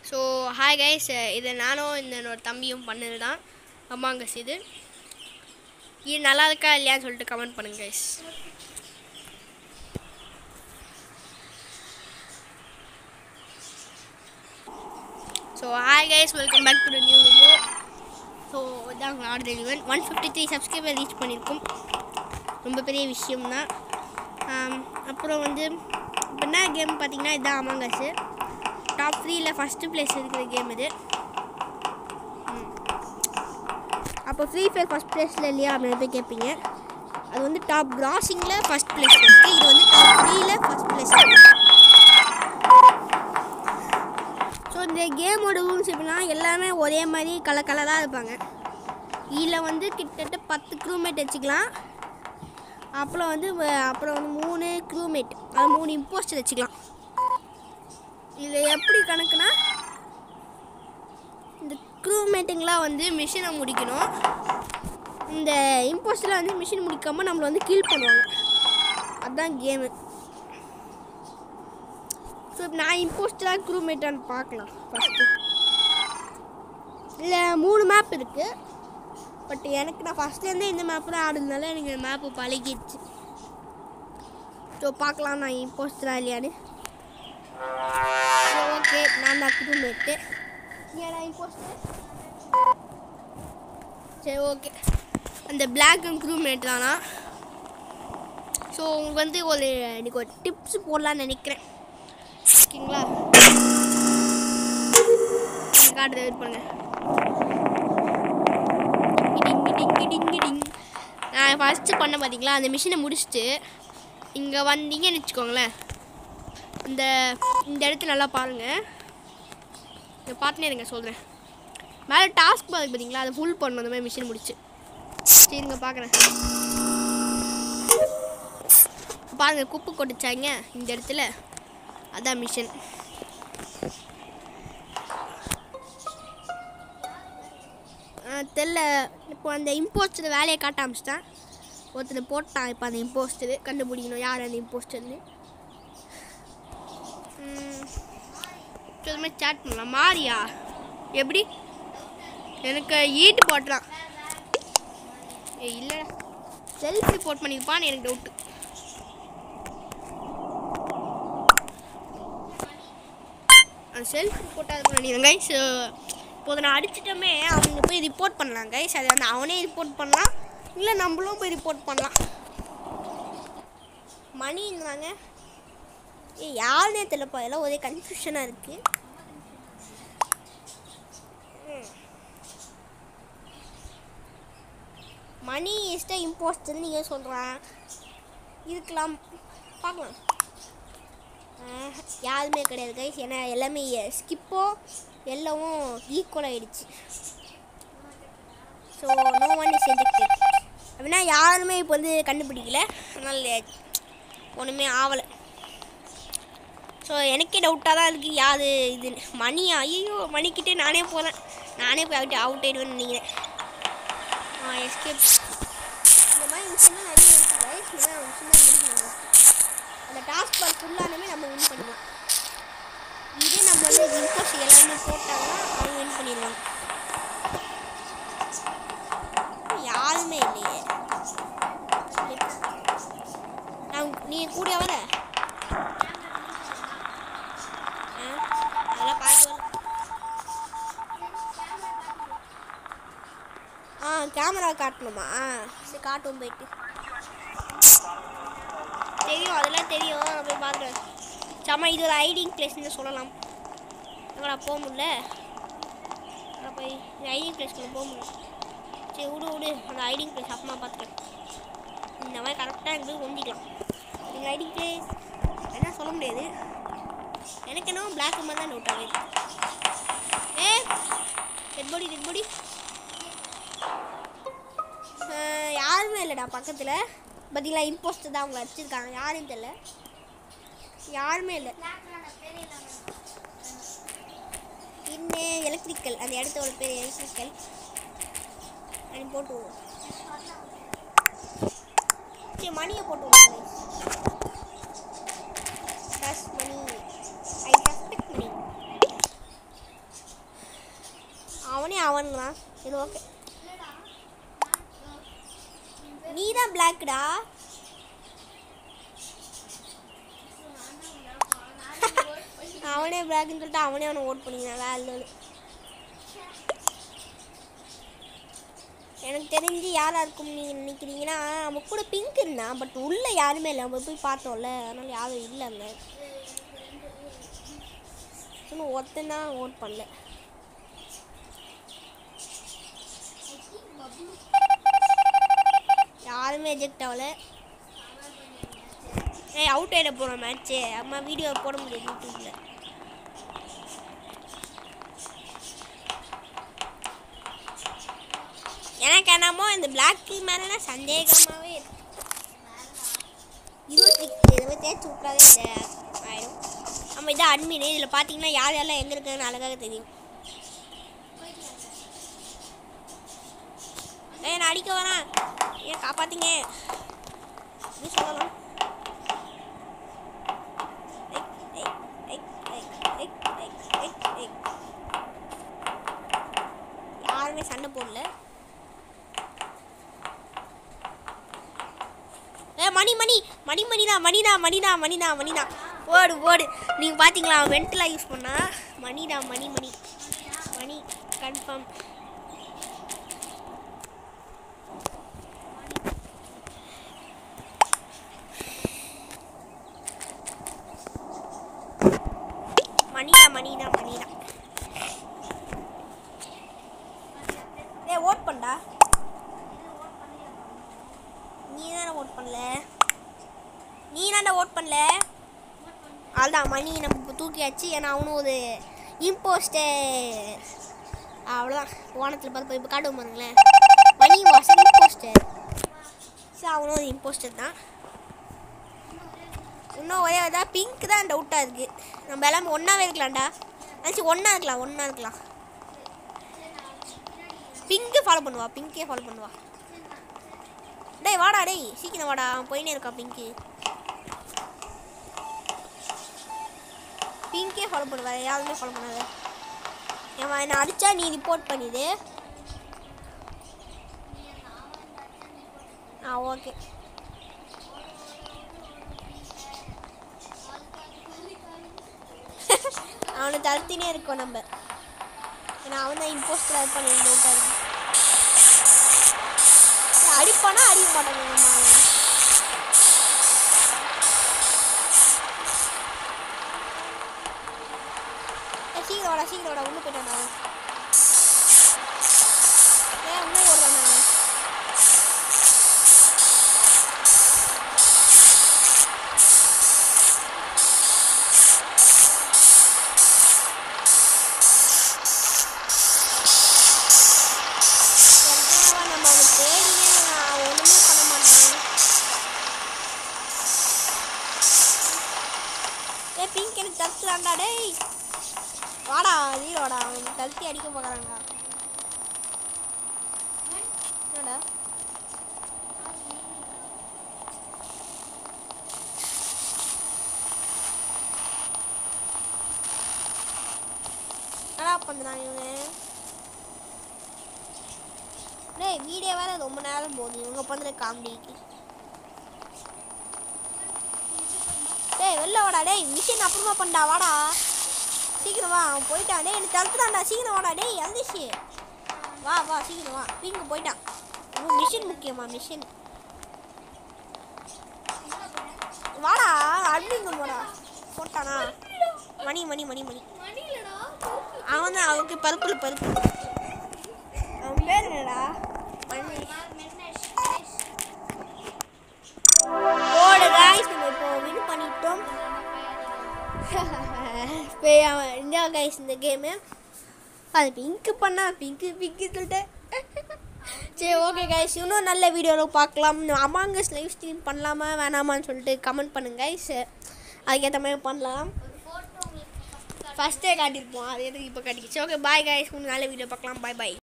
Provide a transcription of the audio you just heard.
So hi guys இது நானும் இந்த என்னோட தம்பியும் பண்ணது தான் அம்மாங்கஸ் இது இது நல்லா இருக்கா இல்லையான்னு சொல்லிட்டு கமெண்ட் பண்ணுங்க guys so hi guys welcome back to the new video so இதான் ஆர்டர் eleven one fifty three subscriber reach பண்ணியிருக்கோம் ரொம்ப பெரிய விஷயம்தான் ஆம், அப்புறம் வந்து இப்போ என்ன கேம் பார்த்தீங்கன்னா இதுதான் அமாங்கஸு டாப் த்ரீயில் ஃபஸ்ட்டு பிளேஸ் இருக்கிற கேம் இது ம். அப்போ ஃப்ரீ ஃபயர் ஃபஸ்ட் பிளேஸில் இல்லையா அப்படின்னு போய் கேட்பீங்க அது வந்து டாப் கிராசிங்கில் ஃபஸ்ட் பிளேஸ் இருக்குது இது வந்து டாப் த்ரீயில் ஃபஸ்ட் பிளேஸ் ஸோ இந்த கேமோட ரூல்ஸ் எப்படின்னா எல்லாமே ஒரே மாதிரி கலர் கலராக இருப்பாங்க இதில் வந்து கிட்டத்தட்ட பத்து க்ரூமேட் வச்சுக்கலாம் அப்புறம் வந்து வ- அப்புறம் வந்து மூணு க்ரூமேட் அது மூணு இம்போஸ்டர் வச்சுக்கலாம் இதில் எப்படி கணக்குனா இந்த க்ரூமேட்டுங்களாம் வந்து மிஷினை முடிக்கணும் இந்த இம்போஸ்டரில் வந்து மிஷின் முடிக்காமல் நம்மளை வந்து கீல் பண்ணுவாங்க அதுதான் கேமு ஸோ இப்போ நான் இம்போஸ்டராக க்ரூமேட்டான்னு பார்க்கலாம் ஃபஸ்ட்டு இல்லை மூணு மேப் இருக்குது பட் எனக்கு நான் ஃபஸ்ட்லேருந்தே இந்த மேப் தான் ஆடுறதுனால எனக்கு இந்த மேப்பு பழகிடுச்சு ஸோ பார்க்கலாம் நான் இம்போஸ்டரா இல்லையான்னு ஓகே நான் தான் க்ரூமேட்டு ஏன்னா இம்போஸ்டர் சரி ஓகே அந்த பிளாக் அண்ட் க்ரூமேட் தானா ஸோ உங்களுக்கு வந்து ஒரு எனக்கு ஒரு டிப்ஸ் போடலான்னு நினைக்கிறேன் ஓகேங்களா காட்டுறது வெயிட் பண்ணுங்க கிடிங் கிடிங் கிடிங் கிடிங் நான் ஃபஸ்ட்டு பண்ண பார்த்தீங்களா அந்த மிஷினை முடிச்சுட்டு இங்கே வந்தீங்கன்னு வச்சுக்கோங்களேன் இந்த இந்த இடத்த நல்லா பாருங்கள் இதை பார்த்துனே இருங்க சொல்கிறேன் மேலே டாஸ்க் பார்த்து பார்த்தீங்களா அதை ஃபுல் பண்ணணும் அந்த மாதிரி மிஷின் முடிச்சு சரிங்க பார்க்குறேன் பாருங்கள் குப்பை கொட்டுச்சாங்க இந்த இடத்துல அதான் மிஷன் தெரில இப்போ அந்த இம்போஸ்டர் வேலையை காட்ட ஆரம்பிச்சிட்டேன் ஒருத்தர் போட்டான் இப்போ அந்த இம்போஸ்டர் கண்டுபிடிக்கணும் யார் அந்த இம்போஸ்டர்னு மாதிரி சேட் பண்ணலாம் மாறியா எப்படி எனக்கு ஈட்டு போட்டுறான் ஏ இல்லைடா செல்ஃபி போட் பண்ணியிருப்பான்னு எனக்கு டவுட்டு அந்த செல்ஃப் போட்டால் அது பண்ணிடுங்க கைஸ் இப்போ நான் அடிச்சிட்டோமே அவங்க போய் ரிப்போர்ட் பண்ணலாம் கைஸ் அது வந்து அவனே ரிப்போர்ட் பண்ணலாம் இல்லை நம்மளும் போய் ரிப்போர்ட் பண்ணலாம் மணின்றாங்க ஏ யாருனே தெரியலப்பா எல்லாம் ஒரே கன்ஃபியூஷனாக இருக்குது மணி இஸ்ட இம்போஸ்டர் நீங்கள் சொல்கிறேன் இருக்கலாம் பார்க்கலாம் ஆஹ், யாருமே கிடையாது கைஸ் ஏன்னா எல்லாமே ஸ்கிப்போ எல்லாமும் ஈக்குவல் ஆயிடுச்சு so no one is ejected அப்படின்னா யாருமே இப்போ வந்து கண்டுபிடிக்கல அதனால் ஒன்றுமே ஆகலை ஸோ எனக்கே டவுட்டாக தான் இருக்குது யாரு இது மணி ஐயோ மணிக்கிட்டே நானே போகிறேன் நானே போய் அவுட் அவுட் ஆயிடுவேன்னு நினைக்கிறேன் ஆ எஸ்கேப் இந்த மாதிரி மிஷின் நிறைய இருக்குது கைஸ் இந்த மாதிரி மிஷின் தான் முடிக்கணும் அந்த டாஸ்க் பால் ஃபுல்லானுமே நம்ம வின் பண்ணலாம் இதே நம்ம வந்து இம்போஸ் எல்லாமே போட்டாங்கன்னா அவங்க வின் பண்ணிடுவாங்க யாருமே இல்லையே நான் நீ கூட வர ஆ, அதெல்லாம் பார்க்க வரல. ஆ கேமரா காட்டணுமா சரி காட்டும் போயிட்டு தெரியும் அதெல்லாம் தெரியும் நான் போய் பார்க்குறேன் சம்மா இது ஒரு ஐடிங் பிளேஸ்னு சொல்லலாம் எங்கடா போக முடியல நான் போய் இந்த ஐடிங் பிளேஸ்க்குள்ள போக முடியல சரி விடு விடு அந்த ஐடிங் பிளேஸ் அப்புறமா பார்த்துக்கிறேன் இந்த மாதிரி கரெக்டாக எங்களுக்கு ஒந்திக்கலாம் எங்கள் ஐடிங் பிளேஸ் என்ன சொல்ல முடியாது எனக்கு என்ன பிளாக் மாதிரி தான் டவுட் ஆகுது ஏ டெட் பாடி டெட் பாடி யாருமே இல்லைடா பக்கத்தில் பார்த்தீங்களா இம்போஸ்டர் தான் அவங்க வச்சுருக்காங்க யாரும் தெரியல யாருமே இல்லை இன்னும் எலக்ட்ரிக்கல் அந்த இடத்தோட பேர் எலக்ட்ரிக்கல் அப்படி போட்டு விடுவோம் சரி மணியை போட்டு விடுவோம் மணி ஐ சஸ்பெக்ட் மணி அவனுங்களாம் சரி ஓகே நீ தான் பிளாக்டா அவனே பிளாக்னு சொல்லிட்டு அவனே அவனை ஓட் பண்ணிக்கிறான் வேலை எனக்கு தெரிஞ்சு யாரா இருக்கும் நீங்கள் நினைக்கிறீங்கன்னா நம்ம கூட பிங்க் இருந்தான் பட் உள்ள யாருமே இல்லை நம்ம போய் பார்த்தோம்ல அதனால யாரும் இல்லை அங்கே இன்னும் ஒருத்தன் தான் ஓட் பண்ணல யாருமே எஜெக்ட் ஆகல ஏய் அவுட் ஆகிட போகிறோம் மேட்ச்சு அம்மா வீடியோ போட முடியாது யூடியூப்பில் எனக்கு என்னமோ இந்த பிளாக் மேலே சந்தேகமாகவே இருக்கு இருபத்தி இதை தேய்ச்சி விட்றாதே இந்த ஆயிடும் நம்ம இதை அட்மின் இதில் பார்த்தீங்கன்னா யார் யாரெல்லாம் எங்கே இருக்குன்னு அழகாக தெரியும் ஏய் நான் அடிக்க வரேன் ஏன் காப்பாத்தீங்க நீ சொல்லலாம் ஏய், ஏய், ஏய், ஏய், ஏய், ஏய், ஏய், ஏய். யாருமே சண்டை போடல ஏ மணி மணி மணி மணிதா மணிதா மணிதா மணிதா மணிதா ஓடு ஓடு நீங்கள் பார்த்தீங்களா வென்டலாக யூஸ் பண்ணா மணிதா மணி மணி மணி கன்ஃபார்ம் மணிதா மணிதா மணிதா ஏ ஓட் பண்ணடா நீ தானே ஓட் பண்ணல நீ தானே ஓட் பண்ணல அதான் மணி நம்ம இப்போ தூக்கியாச்சு ஏன்னா அவனும் ஒரு இம்போஸ்டே அவ்வளோதான் வானத்தில் பார்த்து இப்போ காட்டுவோம் பாருங்களேன் மணி வாசன் இம்போஸ்டர் ஸோ அவனும் ஒரு இம்போஸ்டர் தான் இன்னும் ஒரே இதாக பிங்க் தான் டவுட்டாக இருக்குது நம்ம எல்லாமே ஒன்றாவே இருக்கலாம்டா நினச்சி ஒன்றா இருக்கலாம் ஒன்றா இருக்கலாம் பிங்க்கே ஃபாலோ பண்ணுவா பிங்கே ஃபாலோ பண்ணுவா டேய் வாடா டேய் சீக்கிரம் வாடா அவன் போயினே இருக்கான் பிங்க்கு பிங்கே ஃபாலோ பண்ணுவா யாருமே ஃபாலோ பண்ணாத ஏன் என்னை அடிச்சா நீ ரிப்போர்ட் பண்ணிடு ஆ ஓகே அவனை தடுத்தினே இருக்கோம் நம்ம ஏன்னா அவன் தான் இம்போஸ்டர் அது பண்ணி டவுட்டாக இருக்கு ஏய், அடிப்பானா அடிக்க மாட்டாங்க நம்ம அவனை. ஏய், சீக்கிரம் வாடா சீக்கிரம் வாடா உள்ள போயிட்டானா அவன். ஏன் உள்ள ஓடுறானா அவன்? எனக்காக நம்ம அவனை தேடினே அவன் ஒண்ணுமே பண்ண மாட்டான் ஏய் பிங்க் எனக்கு தடுத்துலாம்டா டேய் வாடா வீரோடா அவன் தடுத்தி அடிக்க பார்க்குறாங்க என்னடா என்னடா பண்ணுறான் இவன் டேய் வீடியோ வேற ரொம்ப நேரம் போகுது இவங்க பண்ணுற காமெடிக்கு டேய் வெளில வாடா டேய் மிஷின் அப்புறமா பண்ணடா வாடா சீக்கிரம் வா அவன் போயிட்டான் டேய் எனக்கு தடுத்துட்டான்டா சீக்கிரம் வாடா டேய் எழுந்திரிச்சு வா வா சீக்கிரம் வா பிங்க போயிட்டான் உன் மிஷின் முக்கியமா மிஷின் வாடா அடிங்க வாடா போட்டானா மணி மணி மணி மணி அவன் தான் அவனுக்கு பருப்புல பருப்பு அவன் பேர் என்னடா மணி ஓடு காய்ஸ் நம்ம இப்போ வின் பண்ணிட்டோம் இப்போ அவன் இந்த கைஸ் இந்த கேமு அது பிங்க்கு பண்ணா பிங்க்கு பிங்க்கு சொல்லிட்டேன் சரி ஓகே கைஸ் இன்னும் நல்ல வீடியோவில் பார்க்கலாம் அமாங்கஸ் லைவ் ஸ்ட்ரீம் பண்ணலாமா வேணாமான்னு சொல்லிட்டு கமெண்ட் பண்ணுங்க கைஸ் அதுக்கேற்ற மாதிரி பண்ணலாம் ஃபஸ்ட்டே காட்டியிருப்போம் அது எதுக்கு இப்போ காட்டிக்கிச்சு ஓகே பாய் கைஸ் நல்ல வீடியோ பார்க்கலாம் பாய் பாய்